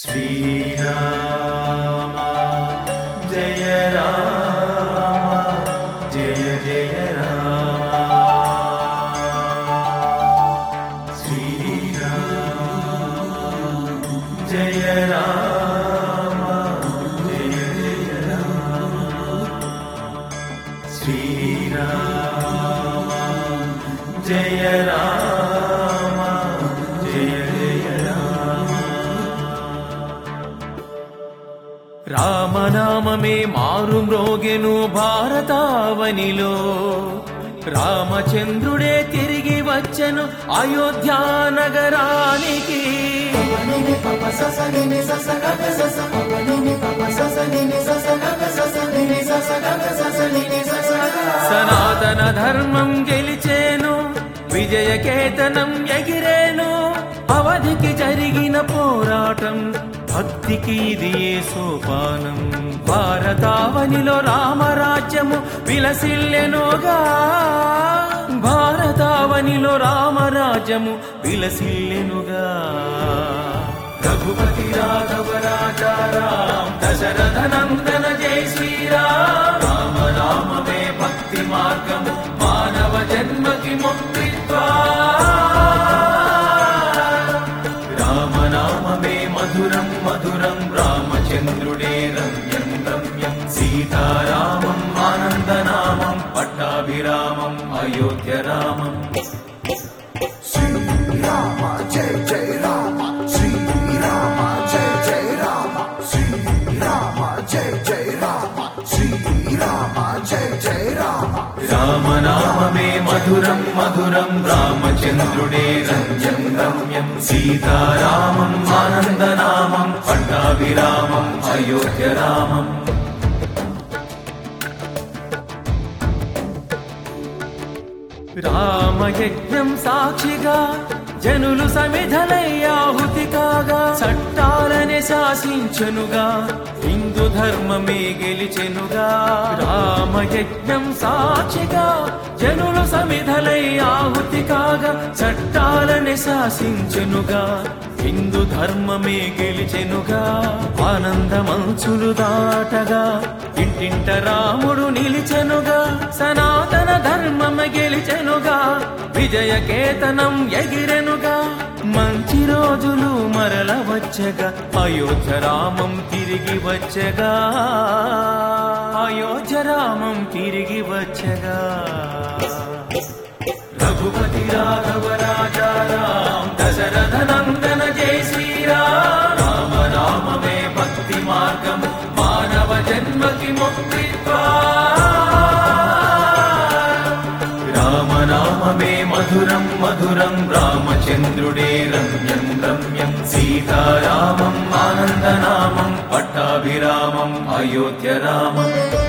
శ్రీరామ జయ రామ జయ జయ రామ శ్రీరామ జయ రామ జయ జయ రామ శ్రీరామ జయ రామ జయ జయ రామ రామనామమే మారు మ్రోగెను భారతావనిలో రామచంద్రుడే తిరిగి వచ్చెను అయోధ్యా నగరానికి సనాతన ధర్మం గెలిచేను విజయకేతనం ఎగిరేను అవధికి జరిగిన పోరాటం భక్తికి ఇది ఏ సోపానం భారతావనిలో రామరాజ్యము విలసిల్లెనుగా భారతావనిలో రామరాజ్యము విలసిల్లెనుగా రఘుపతి రాఘవ రాజా రామ్ దశరథ నందన జై శ్రీరామ్ రామ రామమే భక్తి మార్గము మానవ జన్మకి ముక్తిత్వా రామనామమే మధురం మధురం రామచంద్రుడే రమ్యం రమ్యం సీతారామం ఆనందనామం పట్టాభిరామం అయోధ్య రామం శ్రీరామ జయ జయ రామ శ్రీరామ జయ జయ రామ శ్రీరామ జయ జయ రామ శ్రీరామ జయ జయ రామ రామనామమే మధురం మధురం రామచంద్రుడే రమ్యం రమ్యం సీతారామం ఆనందనామం పట్టాభిరామం అయోధ్య రామం రామయజ్ఞం సాక్షిగా జనులు సమిధలై ఆహుతి కాగా చట్టాలనే శాసించనుగా హిందూ ధర్మమే గెలిచెనుగా రామయజ్ఞం సాక్షిగా జనులు సమిధలై ఆహుతి కాగా చట్టాలనే శాసించెనుగా హిందూ ధర్మమే గెలిచెనుగా ఆనందమంచులు దాటగా ఇంటింట రాముడు నిలిచెనుగా సనాతన ధర్మం గెలిచెనుగా విజయకేతనం ఎగిరెనుగా మంచి రోజులు మరల వచ్చగా అయోధ్య రామం తిరిగి వచ్చగా అయోధ్య రామం తిరిగి వచ్చగా రఘుపతి రాఘవ రాజా రామ్ దశరథ నందన జై శ్రీరామ్ రామ రామమే భక్తి మార్గము మానవ జన్మకి ముక్తిత్వా రామనామమే మధురం మధురం రామచంద్రుడే రమ్యం రమ్యం సీతారామం ఆనందనామం పట్టాభిరామం అయోధ్య రామం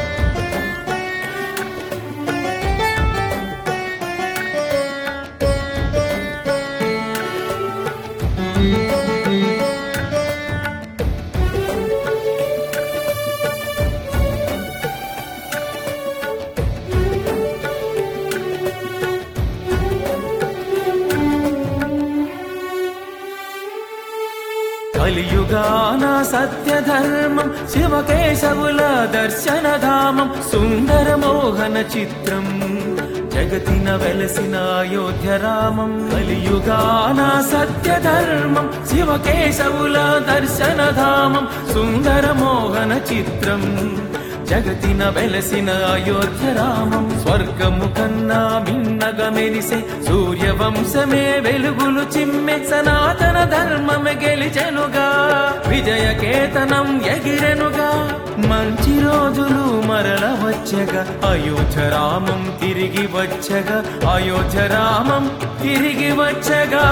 కలియుగాన సత్య ధర్మం శివకేశవుల దర్శనధామం సుందర మోహన చిత్రం జగతిన వెలసిన అయోధ్య రామం కలియుగాన సత్య ధర్మం శివకేశవుల దర్శనధామం సుందర మోహన చిత్రం జగతిన వెలసిన అయోధ్య రామం స్వర్గము కన్నా మిన్నగా మెరిసే సూర్యవంశమే వెలుగులు చిమ్మె సనాతన ధర్మమే గెలిచెనుగా విజయకేతనం ఎగిరెనుగా మంచి రోజులు మరల వచ్చగా అయోధ్య రామం తిరిగి వచ్చగా అయోధ్య రామం తిరిగి వచ్చగా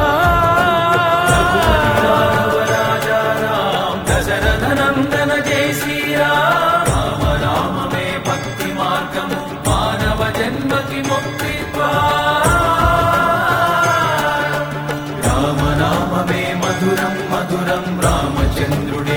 రాజా రామ్ దశరథ నందన జై శ్రీరామ్ రామ రామమే భక్తి మార్గము మానవ జన్మకి ముక్తిత్వా రామనామమే మధురం మధురం రామచంద్రుడే